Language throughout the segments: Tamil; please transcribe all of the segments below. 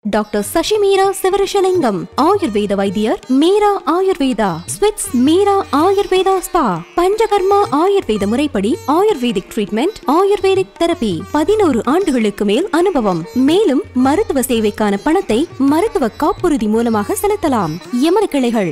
டாக்டர் சசிமீரா சிவரிஷலிங்கம் ஆயுர்வேத வைத்தியர் மீரா ஆயுர்வேதா ஸ்விட்ஸ் மீரா ஆயுர்வேதா ஸ்பா பஞ்சகர்மா ஆயுர்வேத முறைப்படி ஆயுர்வேதிக் ட்ரீட்மெண்ட் ஆயுர்வேதிக் தெரபி பதினோரு ஆண்டுகளுக்கு மேல் அனுபவம் மேலும் மருத்துவ சேவைக்கான பணத்தை மருத்துவ காப்புறுதி மூலமாக செலுத்தலாம் எமது கிளைகள்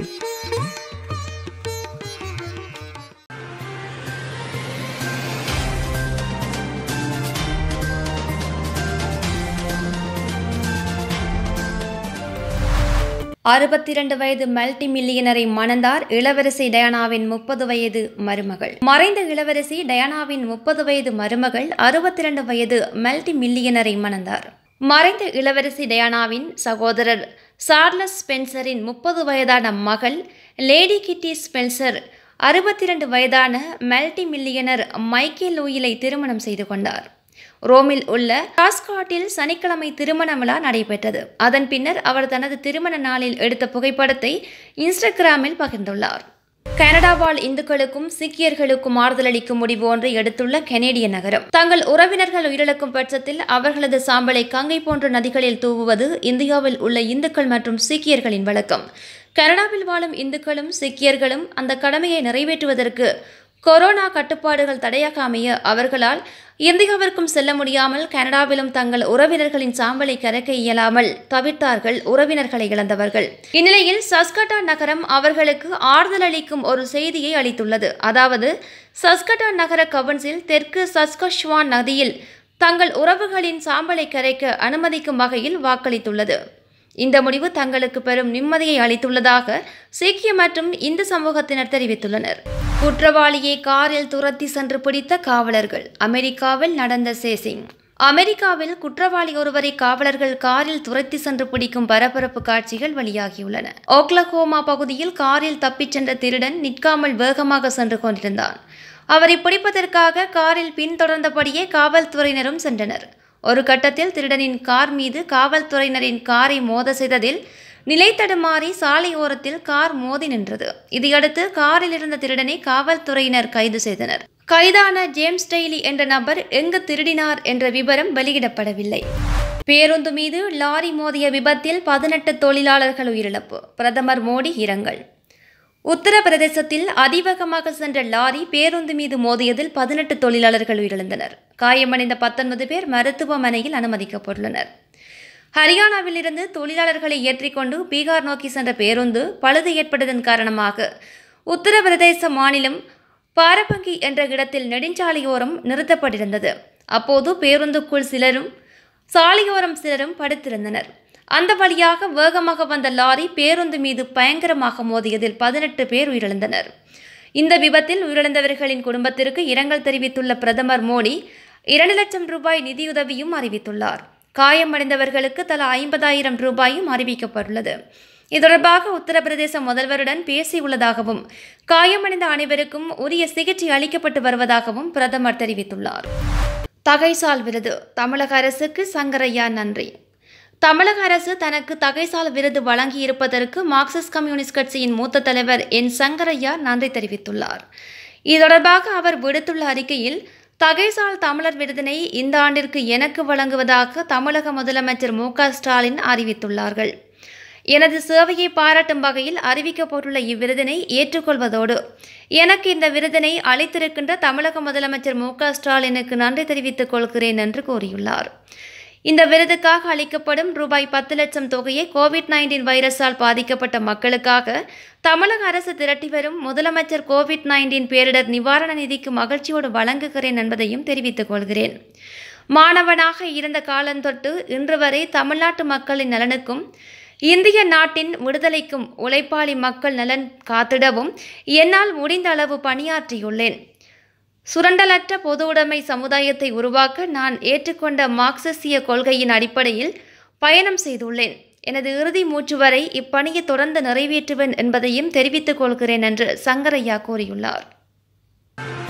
அறுபத்தி இரண்டு வயது மல்டி மில்லியனரை மணந்தார் இளவரசி டயானாவின் முப்பது வயது மருமகள் மறைந்த இளவரசி டயானாவின் முப்பது வயது மருமகள் அறுபத்தி இரண்டு வயது மல்டி மில்லியனரை மணந்தார் மறைந்த இளவரசி டயானாவின் சகோதரர் சார்லஸ் ஸ்பென்சரின் முப்பது வயதான மகள் லேடி கிட்டி ஸ்பென்சர் அறுபத்தி இரண்டு வயதான மல்டி மில்லியனர் மைக்கேல் லூயிலை திருமணம் செய்து கொண்டார் ரோமில் உள்ள டாஸ்காட்டில் சனிக்கிழமை திருமண விழா நடைபெற்றது அதன் பின்னர் அவர் தனது திருமண நாளில் எடுத்த புகைப்படத்தை இன்ஸ்டாகிராமில் பகிர்ந்துள்ளார் கனடா வாழ் இந்துக்களுக்கும் சீக்கியர்களுக்கும் ஆறுதலளிக்கும் முடிவு ஒன்றை எடுத்துள்ள கெனேடிய நகரம் தங்கள் உறவினர்கள் உயிரிழக்கும் பட்சத்தில் அவர்களது சாம்பலை கங்கை போன்ற நதிகளில் தூவுவது இந்தியாவில் உள்ள இந்துக்கள் மற்றும் சீக்கியர்களின் வழக்கம் கனடாவில் வாழும் இந்துக்களும் சீக்கியர்களும் அந்த கடமையை நிறைவேற்றுவதற்கு கொரோனா கட்டுப்பாடுகள் தடையாக அமைய அவர்களால் இந்தியாவிற்கும் செல்ல முடியாமல் கனடாவிலும் தங்கள் உறவினர்களின் சாம்பலை கரைக்க இயலாமல் தவிர்த்தார்கள் உறவினர்களை இழந்தவர்கள் இந்நிலையில் சஸ்கட்டா நகரம் அவர்களுக்கு ஆறுதல் அளிக்கும் ஒரு செய்தியை அளித்துள்ளது அதாவது சஸ்கட்டா நகர கவுன்சில் தெற்கு சஸ்கஷ்வான் நதியில் தங்கள் உறவுகளின் சாம்பலை கரைக்க அனுமதிக்கும் வகையில் வாக்களித்துள்ளது இந்த முடிவு தங்களுக்கு பெரும் நிம்மதியை அளித்துள்ளதாக சீக்கிய மற்றும் இந்து சமூகத்தினர் தெரிவித்துள்ளனர் குற்றவாளியை காரில் துரத்தி சென்று பிடித்த காவலர்கள் அமெரிக்காவில் நடந்த சேசிங் அமெரிக்காவில் குற்றவாளி ஒருவரை காவலர்கள் காரில் துரத்தி சென்று பிடிக்கும் பரபரப்பு காட்சிகள் வெளியாகியுள்ளன ஓக்லஹோமா பகுதியில் காரில் தப்பிச் சென்ற திருடன் நிற்காமல் வேகமாக சென்று கொண்டிருந்தான் அவரை பிடிப்பதற்காக காரில் பின்தொடர்ந்தபடியே காவல்துறையினரும் சென்றனர் ஒரு கட்டத்தில் திருடனின் கார் மீது காவல்துறையினரின் காரை மோத செய்ததில் நிலை தடுமாறி சாலையோரத்தில் கார் மோதி நின்றது இதையடுத்து காரில் இருந்த திருடனை காவல்துறையினர் கைது செய்தனர் கைதான ஜேம்ஸ் டெய்லி என்ற நபர் எங்கு திருடினார் என்ற விவரம் வெளியிடப்படவில்லை பேருந்து மீது லாரி மோதிய விபத்தில் பதினெட்டு தொழிலாளர்கள் உயிரிழப்பு பிரதமர் மோடி இரங்கல் உத்தரப்பிரதேசத்தில் அதிவேகமாக சென்ற லாரி பேருந்து மீது மோதியதில் பதினெட்டு தொழிலாளர்கள் உயிரிழந்தனர் காயமடைந்த பத்தொன்பது பேர் மருத்துவமனையில் அனுமதிக்கப்பட்டுள்ளனர் ஹரியானாவில் இருந்து தொழிலாளர்களை ஏற்றிக்கொண்டு பீகார் நோக்கி சென்ற பேருந்து பழுது ஏற்பட்டதன் காரணமாக உத்தரப்பிரதேச மாநிலம் பாரபங்கி என்ற இடத்தில் நெடுஞ்சாலையோரம் நிறுத்தப்பட்டிருந்தது அப்போது பேருந்துக்குள் சிலரும் சாலையோரம் சிலரும் படுத்திருந்தனர் அந்த வழியாக வேகமாக வந்த லாரி பேருந்து மீது பயங்கரமாக மோதியதில் பதினெட்டு பேர் உயிரிழந்தனர் இந்த விபத்தில் உயிரிழந்தவர்களின் குடும்பத்திற்கு இரங்கல் தெரிவித்துள்ள பிரதமர் மோடி இரண்டு லட்சம் ரூபாய் நிதியுதவியும் அறிவித்துள்ளார் காயமடைந்தவர்களுக்கு தலா ஐம்பதாயிரம் ரூபாயும் அறிவிக்கப்பட்டுள்ளது இது தொடர்பாக உத்தரப்பிரதேச முதல்வருடன் பேசியுள்ளதாகவும் காயமடைந்த அனைவருக்கும் உரிய சிகிச்சை அளிக்கப்பட்டு வருவதாகவும் பிரதமர் தெரிவித்துள்ளார் தகைசால் விருது தமிழக அரசுக்கு சங்கரையா நன்றி தமிழக அரசு தனக்கு தகைசால் விருது வழங்கியிருப்பதற்கு மார்க்சிஸ்ட் கம்யூனிஸ்ட் கட்சியின் மூத்த தலைவர் என் சங்கரையா நன்றி தெரிவித்துள்ளார் இது தொடர்பாக அவர் விடுத்துள்ள அறிக்கையில் தகைசால் தமிழர் விருதினை இந்த ஆண்டிற்கு எனக்கு வழங்குவதாக தமிழக முதலமைச்சர் மு ஸ்டாலின் அறிவித்துள்ளார்கள் எனது சேவையை பாராட்டும் வகையில் அறிவிக்கப்பட்டுள்ள இவ்விருதினை ஏற்றுக்கொள்வதோடு எனக்கு இந்த விருதினை அளித்திருக்கின்ற தமிழக முதலமைச்சர் மு ஸ்டாலினுக்கு நன்றி தெரிவித்துக் கொள்கிறேன் என்று கூறியுள்ளார் இந்த விருதுக்காக அளிக்கப்படும் ரூபாய் பத்து லட்சம் தொகையை கோவிட் நைன்டீன் வைரஸால் பாதிக்கப்பட்ட மக்களுக்காக தமிழக அரசு திரட்டி வரும் முதலமைச்சர் கோவிட் நைன்டீன் பேரிடர் நிவாரண நிதிக்கு மகிழ்ச்சியோடு வழங்குகிறேன் என்பதையும் தெரிவித்துக் கொள்கிறேன் மாணவனாக இருந்த காலந்தொட்டு இன்று வரை தமிழ்நாட்டு மக்களின் நலனுக்கும் இந்திய நாட்டின் விடுதலைக்கும் உழைப்பாளி மக்கள் நலன் காத்திடவும் என்னால் முடிந்த அளவு பணியாற்றியுள்ளேன் சுரண்டலற்ற பொது உடைமை சமுதாயத்தை உருவாக்க நான் ஏற்றுக்கொண்ட மார்க்சிசிய கொள்கையின் அடிப்படையில் பயணம் செய்துள்ளேன் எனது இறுதி மூச்சு வரை இப்பணியை தொடர்ந்து நிறைவேற்றுவேன் என்பதையும் தெரிவித்துக் கொள்கிறேன் என்று சங்கரையா கூறியுள்ளார்